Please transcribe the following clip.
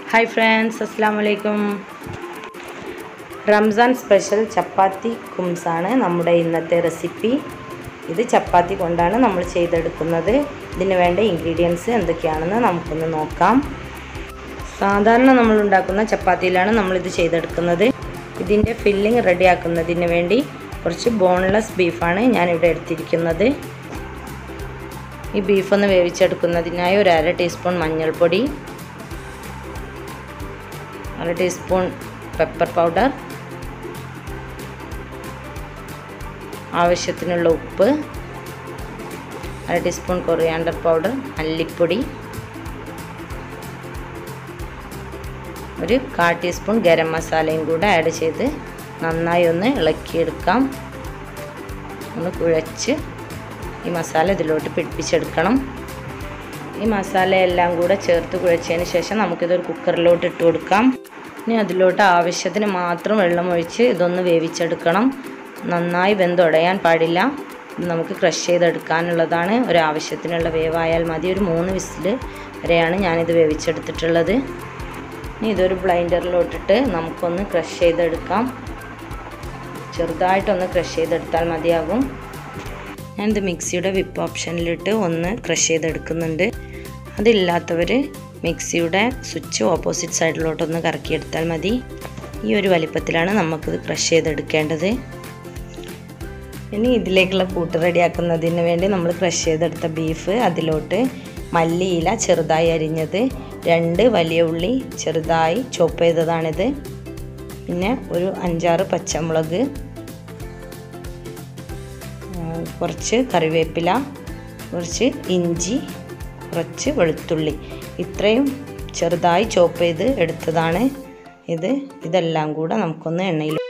hi friends അസ്സാം വലൈക്കും Ramzan special ചപ്പാത്തി കുംസാണ് നമ്മുടെ ഇന്നത്തെ റെസിപ്പി ഇത് ചപ്പാത്തി കൊണ്ടാണ് നമ്മൾ ചെയ്തെടുക്കുന്നത് ഇതിന് വേണ്ട ഇൻഗ്രീഡിയൻസ് എന്തൊക്കെയാണെന്ന് നമുക്കൊന്ന് നോക്കാം സാധാരണ നമ്മൾ ഉണ്ടാക്കുന്ന ചപ്പാത്തിയിലാണ് നമ്മളിത് ചെയ്തെടുക്കുന്നത് ഇതിൻ്റെ ഫില്ലിംഗ് റെഡിയാക്കുന്നതിന് വേണ്ടി കുറച്ച് ബോൺലെസ് ബീഫാണ് ഞാനിവിടെ എടുത്തിരിക്കുന്നത് ഈ ബീഫ് ഒന്ന് വേവിച്ചെടുക്കുന്നതിനായി ഒരു അര ടീസ്പൂൺ മഞ്ഞൾപ്പൊടി അര ടീസ്പൂൺ പെപ്പർ പൗഡർ ആവശ്യത്തിനുള്ള ഉപ്പ് അര ടീസ്പൂൺ കൊറിയാണ്ടർ പൗഡർ മല്ലിപ്പൊടി ഒരു കാ ടീസ്പൂൺ ഗരം മസാലയും കൂടെ ആഡ് ചെയ്ത് നന്നായി ഒന്ന് ഇളക്കിയെടുക്കാം ഒന്ന് കുഴച്ച് ഈ മസാല ഇതിലോട്ട് പിടിപ്പിച്ചെടുക്കണം ഈ മസാലയെല്ലാം കൂടെ ചേർത്ത് കുഴച്ചതിന് ശേഷം നമുക്കിതൊരു കുക്കറിലോട്ട് ഇട്ട് കൊടുക്കാം ഇനി അതിലോട്ട് ആവശ്യത്തിന് മാത്രം വെള്ളം ഒഴിച്ച് ഇതൊന്ന് വേവിച്ചെടുക്കണം നന്നായി വെന്തുടയാൻ പാടില്ല ഇത് നമുക്ക് ക്രഷ് ചെയ്തെടുക്കാനുള്ളതാണ് ഒരു ആവശ്യത്തിനുള്ള വേവായാൽ മതി ഒരു മൂന്ന് വിസിൽ വരെയാണ് ഞാനിത് വേവിച്ചെടുത്തിട്ടുള്ളത് ഇനി ഇതൊരു ബ്ലൈൻഡറിലോട്ടിട്ട് നമുക്കൊന്ന് ക്രഷ് ചെയ്തെടുക്കാം ചെറുതായിട്ടൊന്ന് ക്രഷ് ചെയ്തെടുത്താൽ മതിയാകും ഞാനിത് മിക്സിയുടെ വിപ്പ് ഓപ്ഷനിലിട്ട് ഒന്ന് ക്രഷ് ചെയ്തെടുക്കുന്നുണ്ട് അതില്ലാത്തവർ മിക്സിയുടെ സ്വിച്ച് ഓപ്പോസിറ്റ് സൈഡിലോട്ടൊന്ന് കറക്കിയെടുത്താൽ മതി ഈ ഒരു വലിപ്പത്തിലാണ് നമുക്കിത് ക്രഷ് ചെയ്തെടുക്കേണ്ടത് ഇനി ഇതിലേക്കുള്ള കൂട്ട് റെഡിയാക്കുന്നതിന് വേണ്ടി നമ്മൾ ക്രഷ് ചെയ്തെടുത്ത ബീഫ് അതിലോട്ട് മല്ലിയില ചെറുതായി അരിഞ്ഞത് രണ്ട് വലിയ ഉള്ളി ചെറുതായി ചോപ്പ് ചെയ്തതാണിത് പിന്നെ ഒരു അഞ്ചാറ് പച്ചമുളക് കുറച്ച് കറിവേപ്പില കുറച്ച് ഇഞ്ചി കുറച്ച് വെളുത്തുള്ളി ഇത്രയും ചെറുതായി ചോപ്പ് ചെയ്ത് എടുത്തതാണ് ഇത് ഇതെല്ലാം കൂടെ നമുക്കൊന്ന് എണ്ണയിൽ